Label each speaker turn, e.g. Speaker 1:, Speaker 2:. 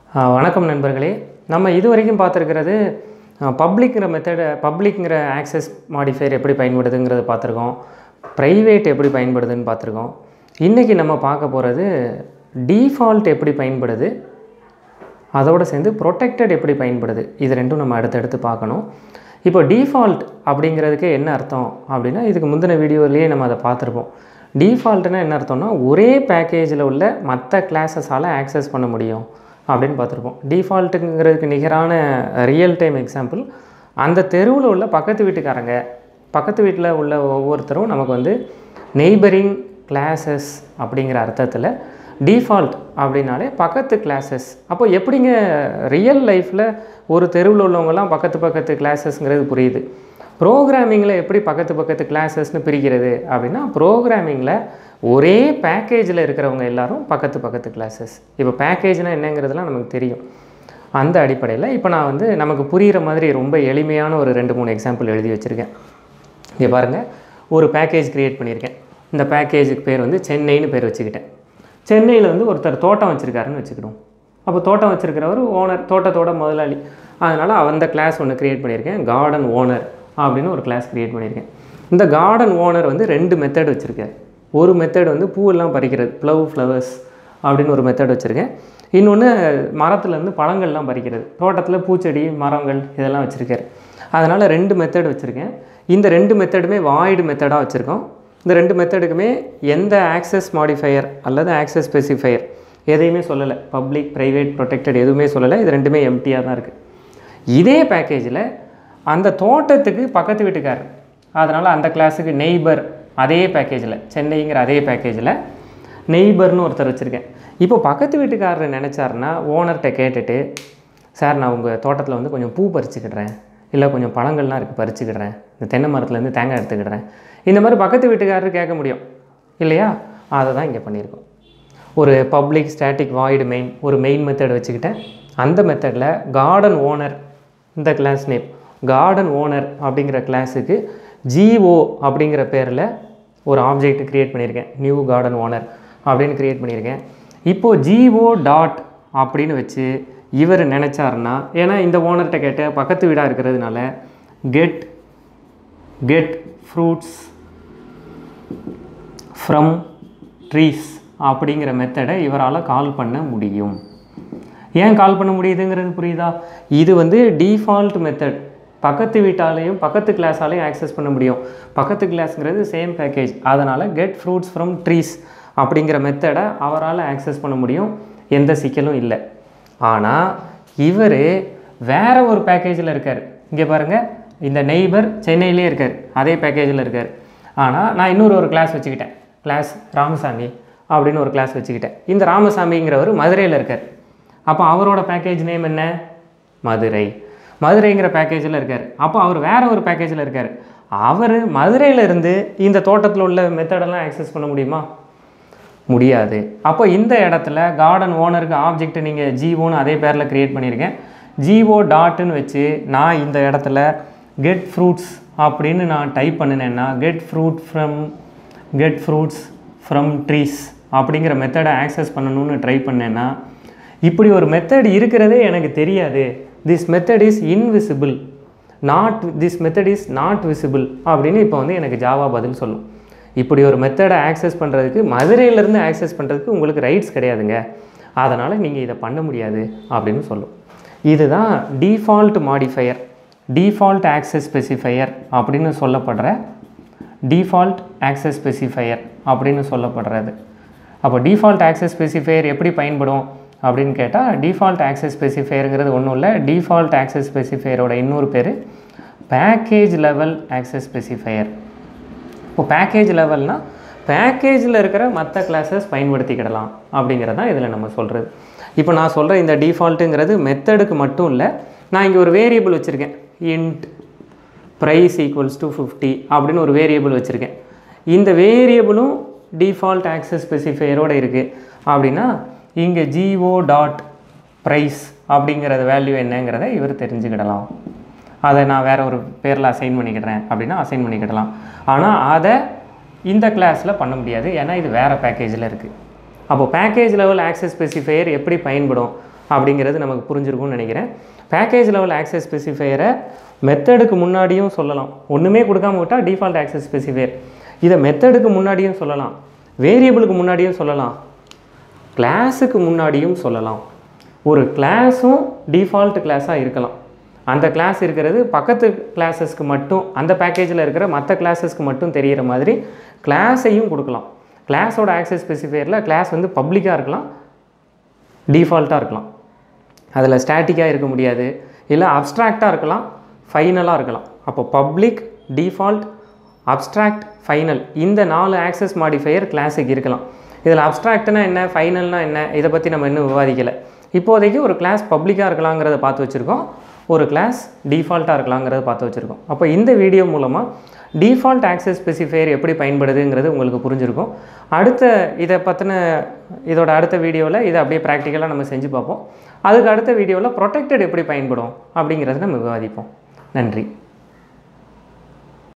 Speaker 1: ஆ, வணக்கம் நண்பர்களே நம்ம இது வரைக்கும் பார்த்துருக்கிறது பப்ளிக்ங்கிற மெத்தடை பப்ளிக்ங்கிற ஆக்சஸ் மாடிஃபையர் எப்படி பயன்படுதுங்கிறத பார்த்துருக்கோம் ப்ரைவேட் எப்படி பயன்படுதுன்னு பார்த்துருக்கோம் இன்றைக்கி நம்ம பார்க்க போகிறது டீஃபால்ட் எப்படி பயன்படுது அதோடு சேர்ந்து ப்ரொடெக்டட் எப்படி பயன்படுது இது ரெண்டும் நம்ம அடுத்தடுத்து பார்க்கணும் இப்போ டிஃபால்ட் அப்படிங்கிறதுக்கு என்ன அர்த்தம் அப்படின்னா இதுக்கு முந்தின வீடியோலேயே நம்ம அதை பார்த்துருப்போம் டிஃபால்ட்னா என்ன அர்த்தம்னா ஒரே பேக்கேஜில் உள்ள மற்ற கிளாஸஸால் ஆக்சஸ் பண்ண முடியும் அப்படின்னு பார்த்துருப்போம் டிஃபால்ட்டுங்கிறதுக்கு நிகரான ரியல் டைம் எக்ஸாம்பிள் அந்த தெருவில் உள்ள பக்கத்து வீட்டுக்காரங்க பக்கத்து வீட்டில் உள்ள ஒவ்வொருத்தரும் நமக்கு வந்து நெய்பரிங் கிளாஸஸ் அப்படிங்கிற அர்த்தத்தில் டிஃபால்ட் அப்படின்னாலே பக்கத்து கிளாஸஸ் அப்போ எப்படிங்க ரியல் லைஃப்பில் ஒரு தெருவில் உள்ளவங்கலாம் பக்கத்து பக்கத்து கிளாஸஸ்ங்கிறது புரியுது ப்ரோக்ராமிங்கில் எப்படி பக்கத்து பக்கத்து கிளாஸஸ்னு பிரிக்கிறது அப்படின்னா ப்ரோக்ராமிங்கில் ஒரே பேக்கேஜில் இருக்கிறவங்க எல்லாரும் பக்கத்து பக்கத்து கிளாஸஸ் இப்போ பேக்கேஜ்னால் என்னங்கிறதுலாம் நமக்கு தெரியும் அந்த அடிப்படையில் இப்போ நான் வந்து நமக்கு புரிகிற மாதிரி ரொம்ப எளிமையான ஒரு ரெண்டு மூணு எக்ஸாம்பிள் எழுதி வச்சுருக்கேன் இங்கே பாருங்கள் ஒரு பேக்கேஜ் க்ரியேட் பண்ணியிருக்கேன் இந்த பேக்கேஜுக்கு பேர் வந்து சென்னைன்னு பேர் வச்சுக்கிட்டேன் சென்னையில் வந்து ஒருத்தர் தோட்டம் வச்சுருக்காருன்னு வச்சுக்கிடுவோம் அப்போ தோட்டம் வச்சுருக்கிறவர் ஓனர் தோட்டத்தோட முதலாளி அதனால் அந்த கிளாஸ் ஒன்று க்ரியேட் பண்ணியிருக்கேன் கார்டன் ஓனர் அப்படின்னு ஒரு கிளாஸ் க்ரியேட் பண்ணியிருக்கேன் இந்த கார்டன் ஓனர் வந்து ரெண்டு மெத்தட் வச்சுருக்காரு ஒரு மெத்தட் வந்து பூவெல்லாம் பறிக்கிறது ப்ளவ் ஃப்ளவர்ஸ் அப்படின்னு ஒரு மெத்தட் வச்சுருக்கேன் இன்னொன்று மரத்துலேருந்து பழங்கள்லாம் பறிக்கிறது தோட்டத்தில் பூச்செடி மரங்கள் இதெல்லாம் வச்சுருக்காரு அதனால் ரெண்டு மெத்தட் வச்சுருக்கேன் இந்த ரெண்டு மெத்தடுமே வாய்டு மெத்தடாக வச்சுருக்கோம் இந்த ரெண்டு மெத்தடுக்குமே எந்த ஆக்சஸ் மாடிஃபையர் அல்லது ஆக்சஸ் ஸ்பெசிஃபையர் எதையுமே சொல்லலை பப்ளிக் ப்ரைவேட் ப்ரொடெக்டட் எதுவுமே சொல்லலை இது ரெண்டுமே எம்டியாக தான் இருக்குது இதே பேக்கேஜில் அந்த தோட்டத்துக்கு பக்கத்து வீட்டுக்காரர் அதனால் அந்த கிளாஸுக்கு நெய்பர் அதே பேக்கேஜில் சென்னைங்கிற அதே பேக்கேஜில் நெய்பர்னு ஒருத்தர் வச்சுருக்கேன் இப்போ பக்கத்து வீட்டுக்காரர் நினச்சாருன்னா ஓனர்கிட்ட கேட்டுட்டு சார் நான் உங்கள் தோட்டத்தில் வந்து கொஞ்சம் பூ பறிச்சுக்கிடுறேன் இல்லை கொஞ்சம் பழங்கள்லாம் இருக்குது பறிச்சுக்கிடுறேன் இந்த தென்னை மரத்துலேருந்து தேங்காய் எடுத்துக்கிடுறேன் இந்த மாதிரி பக்கத்து வீட்டுக்காரர் கேட்க முடியும் இல்லையா அதை தான் இங்கே பண்ணியிருக்கோம் ஒரு பப்ளிக் ஸ்டாட்டிக் வாய்டு மெயின் ஒரு மெயின் மெத்தட் வச்சுக்கிட்டேன் அந்த மெத்தடில் கார்டன் ஓனர் இந்த கிளாஸ் நேம் கார்டன் ஓனர் அப்படிங்கிற கிளாஸுக்கு ஜிஓ அப்படிங்கிற பேரில் ஒரு ஆப்ஜெக்ட் க்ரியேட் பண்ணியிருக்கேன் நியூ கார்டன் ஓனர் அப்படின்னு க்ரியேட் பண்ணியிருக்கேன் இப்போது ஜிஓ டாட் அப்படின்னு வச்சு இவர் நினச்சாருன்னா ஏன்னா இந்த ஓனர்கிட்ட கேட்ட பக்கத்து வீடாக இருக்கிறதுனால get get fruits from trees அப்படிங்கிற மெத்தடை இவரால் கால் பண்ண முடியும் ஏன் கால் பண்ண முடியுதுங்கிறது புரியுதா இது வந்து டிஃபால்ட் மெத்தட் பக்கத்து வீட்டாலையும் பக்கத்து கிளாஸாலையும் ஆக்சஸ் பண்ண முடியும் பக்கத்து கிளாஸ்ங்கிறது சேம் பேக்கேஜ் அதனால் கெட் ஃப்ரூட்ஸ் ஃப்ரம் ட்ரீஸ் அப்படிங்கிற மெத்தடை அவரால் ஆக்சஸ் பண்ண முடியும் எந்த சிக்கலும் இல்லை ஆனால் இவர் வேற ஒரு பேக்கேஜில் இருக்கார் இங்கே பாருங்கள் இந்த நெய்பர் சென்னையிலே இருக்கார் அதே பேக்கேஜில் இருக்கார் ஆனால் நான் இன்னொரு ஒரு கிளாஸ் வச்சுக்கிட்டேன் கிளாஸ் ராமசாமி அப்படின்னு ஒரு கிளாஸ் வச்சுக்கிட்டேன் இந்த ராமசாமிங்கிறவர் மதுரையில் இருக்கார் அப்போ அவரோட பேக்கேஜ் நேம் என்ன மதுரை மதுரைங்கிற பேக்கேஜில் இருக்கார் அப்போ அவர் வேற ஒரு பேக்கேஜில் இருக்கார் அவர் மதுரையில் இருந்து இந்த தோட்டத்தில் உள்ள மெத்தடெல்லாம் ஆக்சஸ் பண்ண முடியுமா முடியாது அப்போ இந்த இடத்துல கார்டன் ஓனருக்கு ஆப்ஜெக்ட் நீங்கள் ஜிஓன்னு அதே பேரில் க்ரியேட் பண்ணியிருக்கேன் ஜிஓ டாட்டுன்னு வச்சு நான் இந்த இடத்துல கெட் ஃப்ரூட்ஸ் அப்படின்னு நான் டைப் பண்ணினேன்னா get fruit from get fruits from trees அப்படிங்கிற மெத்தடை ஆக்சஸ் பண்ணணும்னு ட்ரை பண்ணேன்னா இப்படி ஒரு மெத்தட் இருக்கிறதே எனக்கு தெரியாது this method is invisible not this method is not visible அப்படின்னு இப்போ வந்து எனக்கு ஜாவா பதில் சொல்லும் இப்படி ஒரு மெத்தடை ஆக்சஸ் பண்ணுறதுக்கு மதுரையிலேருந்து ஆக்சஸ் பண்ணுறதுக்கு உங்களுக்கு ரைட்ஸ் கிடையாதுங்க அதனால் நீங்கள் இதை பண்ண முடியாது அப்படின்னு சொல்லும் இதுதான் default modifier default access specifier அப்படின்னு சொல்லப்படுற டிஃபால்ட் ஆக்சஸ் ஸ்பெசிஃபையர் அப்படின்னு சொல்லப்படுறது அப்போ டிஃபால்ட் ஆக்சஸ் ஸ்பெசிஃபையர் எப்படி பயன்படும் அப்படின்னு கேட்டால் டிஃபால்ட் ஆக்சஸ் ஸ்பெசிஃபையருங்கிறது ஒன்றும் இல்லை டிஃபால்ட் ஆக்சஸ் ஸ்பெசிஃபையரோட இன்னொரு பேர் பேக்கேஜ் லெவல் ஆக்சஸ் ஸ்பெசிஃபையர் இப்போ பேக்கேஜ் லெவல்னால் பேக்கேஜில் இருக்கிற மற்ற கிளாஸஸ் பயன்படுத்திக்கிடலாம் அப்படிங்கிறது தான் இதில் நம்ம சொல்கிறது இப்போ நான் சொல்கிற இந்த டிஃபால்ட்டுங்கிறது மெத்தடுக்கு மட்டும் இல்லை நான் இங்கே ஒரு வேரியபிள் வச்சுருக்கேன் int price equals to fifty அப்படின்னு ஒரு வேரியபிள் வச்சுருக்கேன் இந்த வேரியபிளும் டிஃபால்ட் ஆக்சஸ் ஸ்பெசிஃபையரோடு இருக்குது அப்படின்னா இங்கே ஜிஓ டாட் ப்ரைஸ் அப்படிங்கிறது வேல்யூ என்னங்கிறத இவர் தெரிஞ்சுக்கிடலாம் அதை நான் வேற ஒரு பேரில் அசைன் பண்ணிக்கிடுறேன் அப்படின்னா அசைன் பண்ணிக்கிடலாம் ஆனால் அதை இந்த கிளாஸில் பண்ண முடியாது ஏன்னா இது வேறு பேக்கேஜில் இருக்குது அப்போ பேக்கேஜ் லெவல் ஆக்சஸ் ஸ்பெசிஃபையர் எப்படி பயன்படும் அப்படிங்கிறது நமக்கு புரிஞ்சிருக்கும்னு நினைக்கிறேன் பேக்கேஜ் லெவல் ஆக்சஸ் ஸ்பெசிஃபையரை மெத்தடுக்கு முன்னாடியும் சொல்லலாம் ஒன்றுமே கொடுக்காம விட்டால் டிஃபால்ட் ஆக்சஸ் ஸ்பெசிஃபையர் இதை மெத்தடுக்கு முன்னாடியும் சொல்லலாம் வேரியபிளுக்கு முன்னாடியும் சொல்லலாம் கிளாஸுக்கு முன்னாடியும் சொல்லலாம் ஒரு கிளாஸும் டிஃபால்ட் கிளாஸாக இருக்கலாம் அந்த கிளாஸ் இருக்கிறது பக்கத்து கிளாஸஸ்க்கு மட்டும் அந்த பேக்கேஜில் இருக்கிற மற்ற கிளாஸஸ்க்கு மட்டும் தெரிகிற மாதிரி கிளாஸையும் கொடுக்கலாம் கிளாஸோட ஆக்சஸ் ஸ்பெசிஃபையரில் கிளாஸ் வந்து பப்ளிக்காக இருக்கலாம் டிஃபால்ட்டாக இருக்கலாம் அதில் ஸ்டாட்டிக்காக இருக்க முடியாது இல்லை அப்ஸ்ட்ராக்டாக இருக்கலாம் ஃபைனலாக இருக்கலாம் அப்போ பப்ளிக் டிஃபால்ட் அப்ஸ்ட்ராக்ட் ஃபைனல் இந்த நாலு ஆக்சஸ் மாடிஃபையர் கிளாஸுக்கு இருக்கலாம் இதில் அப்ஸ்ட்ராக்ட்னா என்ன ஃபைனல்னா என்ன இதை பற்றி நம்ம இன்னும் விவாதிக்கலை இப்போதைக்கு ஒரு கிளாஸ் பப்ளிக்காக இருக்கலாங்கிறத பார்த்து வச்சுருக்கோம் ஒரு கிளாஸ் டிஃபால்ட்டாக இருக்கலாங்கிறத பார்த்து வச்சுருக்கோம் அப்போ இந்த வீடியோ மூலமாக டிஃபால்ட் ஆக்சஸ் ஸ்பெசிஃபையர் எப்படி பயன்படுதுங்கிறது உங்களுக்கு புரிஞ்சிருக்கும் அடுத்த இதை பற்றின இதோட அடுத்த வீடியோவில் இதை அப்படியே ப்ராக்டிக்கலாக நம்ம செஞ்சு பார்ப்போம் அதுக்கு அடுத்த வீடியோவில் ப்ரொடெக்டட் எப்படி பயன்படும் அப்படிங்கிறத நம்ம விவாதிப்போம் நன்றி